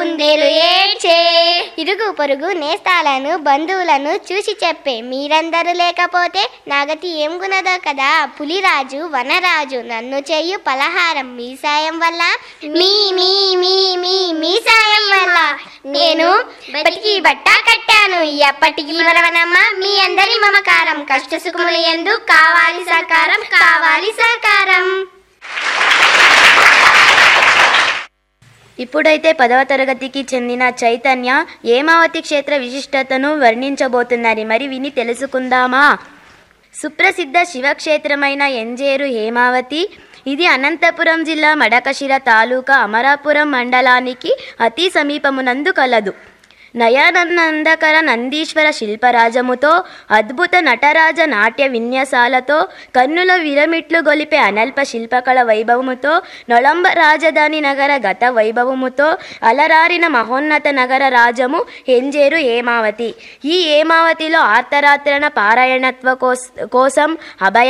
కుందేలు ఏడ్చే ఇరుగు పొరుగు నేస్తాలను బంధువులను చూసి చెప్పే మీరందరూ లేకపోతే నాగతి ఏం గునదో కదా పులిరాజు వనరాజు నన్ను చెయ్యు పలహారం మీ సాయం వల్ల మీ మీ మీ మీ మీ సాయం వల్ల నేను బతికి బట్ట కట్టాను ఎప్పటికీ మరవనమ్మ మీ అందరి మమకారం కష్ట సుఖములు ఎందు కావాలి సహకారం కావాలి సహకారం ఇప్పుడైతే పదవ తరగతికి చెందిన చైతన్య ఏమావతి క్షేత్ర విశిష్టతను వర్ణించబోతున్నారు మరి విని తెలుసుకుందామా సుప్రసిద్ధ శివక్షేత్రమైన ఎంజేరు హేమావతి ఇది అనంతపురం జిల్లా మడకశిర తాలూకా అమరాపురం మండలానికి అతి సమీపమునందు కలదు నయనందకర నందీశ్వర శిల్పరాజముతో అద్భుత నటరాజ నాట్య విన్యాసాలతో కన్నుల విరమిట్లు గొలిపే అనల్ప శిల్పకళ వైభవముతో నొళంబ రాజధాని నగర గత వైభవముతో అలరారిన మహోన్నత నగర రాజము ఎంజేరు హేమావతి ఈ హేమావతిలో ఆర్తరాత్రన పారాయణత్వ కోస్ కోసం అభయ